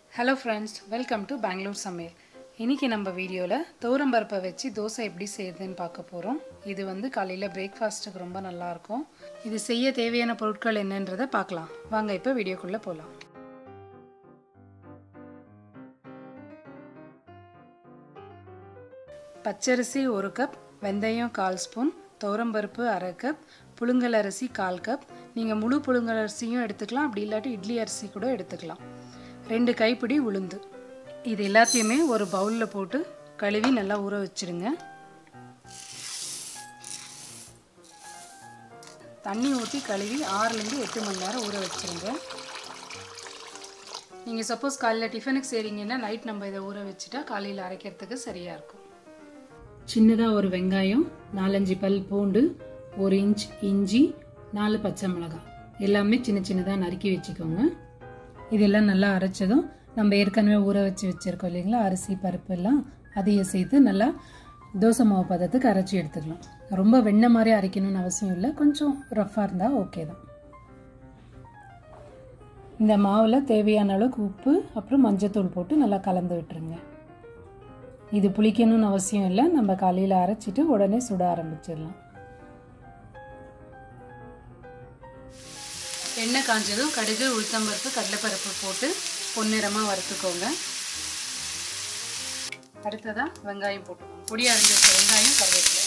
hello friends welcome to Bangalore சமையல் இன்றைக்கி நம்ம வீடியோவில் துவரம்பருப்பை வச்சு தோசை எப்படி செய்யுதுன்னு பார்க்க போகிறோம் இது வந்து காலையில் பிரேக்ஃபாஸ்ட்டுக்கு ரொம்ப நல்லாயிருக்கும் இது செய்ய தேவையான பொருட்கள் என்னன்றதை பார்க்கலாம் வாங்க இப்போ வீடியோக்குள்ளே போகலாம் பச்சரிசி ஒரு கப் வெந்தயம் கால் ஸ்பூன் துவரம்பருப்பு அரை கப் புழுங்கல் அரிசி கால் கப் நீங்கள் முழு புழுங்கல் அரிசியும் எடுத்துக்கலாம் அப்படி இல்லாட்டி இட்லி அரிசி கூட எடுத்துக்கலாம் ரெண்டு கைப்பிடி உளுந்து இது எல்லாத்தையுமே ஒரு பவுலில் போட்டு கழுவி நல்லா ஊற வச்சுடுங்க தண்ணி ஊற்றி கழுவி ஆறுலேருந்து எட்டு மணி நேரம் ஊற வச்சுருங்க நீங்கள் சப்போஸ் காலையில் டிஃபனுக்கு செய்கிறீங்கன்னா நைட் நம்ம இதை ஊற வச்சுட்டா காலையில் அரைக்கிறதுக்கு சரியாக இருக்கும் சின்னதாக ஒரு வெங்காயம் நாலஞ்சு பல் பூண்டு ஒரு இன்ச் இஞ்சி நாலு பச்சை மிளகாய் எல்லாமே சின்ன சின்னதாக நறுக்கி வச்சுக்கோங்க இதெல்லாம் நல்லா அரைச்சதும் நம்ம ஏற்கனவே ஊற வச்சு வச்சுருக்கோம் இல்லைங்களா அரிசி பருப்பு எல்லாம் அதையும் சேர்த்து நல்லா தோசை மாவு பதத்துக்கு அரைச்சி எடுத்துக்கலாம் ரொம்ப வெண்ணெய் மாதிரி அரைக்கணும்னு அவசியம் இல்லை கொஞ்சம் ரஃப்பாக இருந்தால் ஓகே தான் இந்த மாவில் தேவையான அளவுக்கு உப்பு அப்புறம் மஞ்சத்தூள் போட்டு நல்லா கலந்து விட்டுருங்க இது புளிக்கணும்னு அவசியம் இல்லை நம்ம காலையில் அரைச்சிட்டு உடனே சுட ஆரம்பிச்சிடலாம் எண்ணெய் காஞ்சதும் கடுகு உளுத்தம்பருப்பு கடலைப்பருப்பு போட்டு பொன்னிறமாக வறுத்துக்கோங்க அடுத்ததாக வெங்காயம் போட்டுக்கோங்க பொடி அரைஞ்சி வச்ச வெங்காயம் கருவேப்பிலை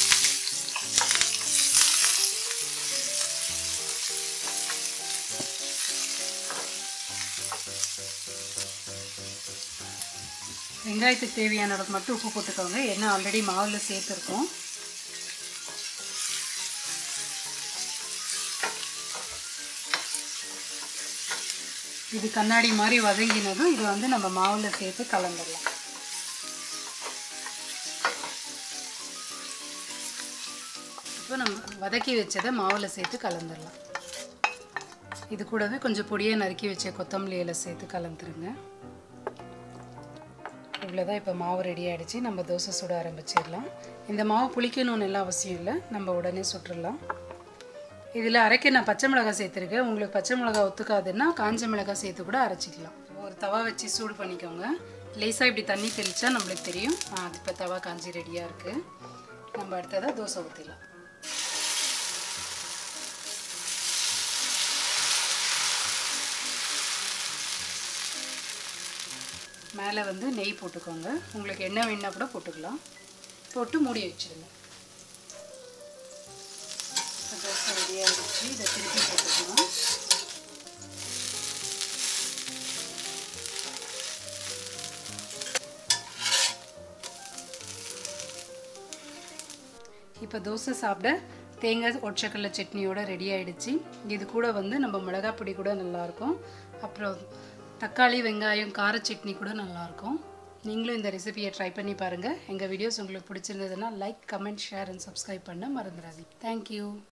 வெங்காயத்துக்கு தேவையான அளவுக்கு மட்டும் உப்பு போட்டுக்கோங்க எண்ணெய் ஆல்ரெடி மாவில் சேர்த்துருக்கோம் இது கண்ணாடி மாதிரி வதங்கினதும் இது வந்து நம்ம மாவில் சேர்த்து கலந்துடலாம் இப்போ நம்ம வதக்கி வச்சதை மாவில் சேர்த்து கலந்துடலாம் இது கூடவே கொஞ்சம் பொடியை நறுக்கி வச்ச கொத்தமல்லி இலை சேர்த்து கலந்துருங்க இவ்வளோதான் இப்போ மாவு ரெடி ஆகிடுச்சு நம்ம தோசை சுட ஆரம்பிச்சிடலாம் இந்த மாவு புளிக்கணும்னு எல்லாம் அவசியம் இல்லை நம்ம உடனே சுட்டுடலாம் இதில் அரைக்க நான் பச்சை மிளகாய் சேர்த்துருக்கேன் உங்களுக்கு பச்சை மிளகாய் ஒத்துக்காதுன்னா காஞ்ச மிளகாய் சேர்த்து கூட அரைச்சிக்கலாம் ஒரு தவா வச்சு சூடு பண்ணிக்கோங்க லேசாக இப்படி தண்ணி தெளித்தா நம்மளுக்கு தெரியும் அது இப்போ தவா காஞ்சி ரெடியாக இருக்குது நம்ம அடுத்ததாக தோசை ஊற்றிடலாம் மேலே வந்து நெய் போட்டுக்கோங்க உங்களுக்கு எண்ணெய் வேணா கூட போட்டுக்கலாம் போட்டு மூடி வச்சுருங்க தோசை ரெடியாக இருந்துச்சு இதை திருப்பி போட்டுக்கலாம் இப்போ தோசை சாப்பிட தேங்காய் ஒற்றைக்கடலை சட்னியோட ரெடி ஆகிடுச்சு இது கூட வந்து நம்ம மிளகாய் பொடி கூட நல்லாயிருக்கும் அப்புறம் தக்காளி வெங்காயம் கார சட்னி கூட நல்லாயிருக்கும் நீங்களும் இந்த ரெசிபியை ட்ரை பண்ணி பாருங்கள் எங்கள் வீடியோஸ் உங்களுக்கு பிடிச்சிருந்ததுன்னா like comment share and subscribe பண்ண மறந்துடாதீங்க தேங்க்யூ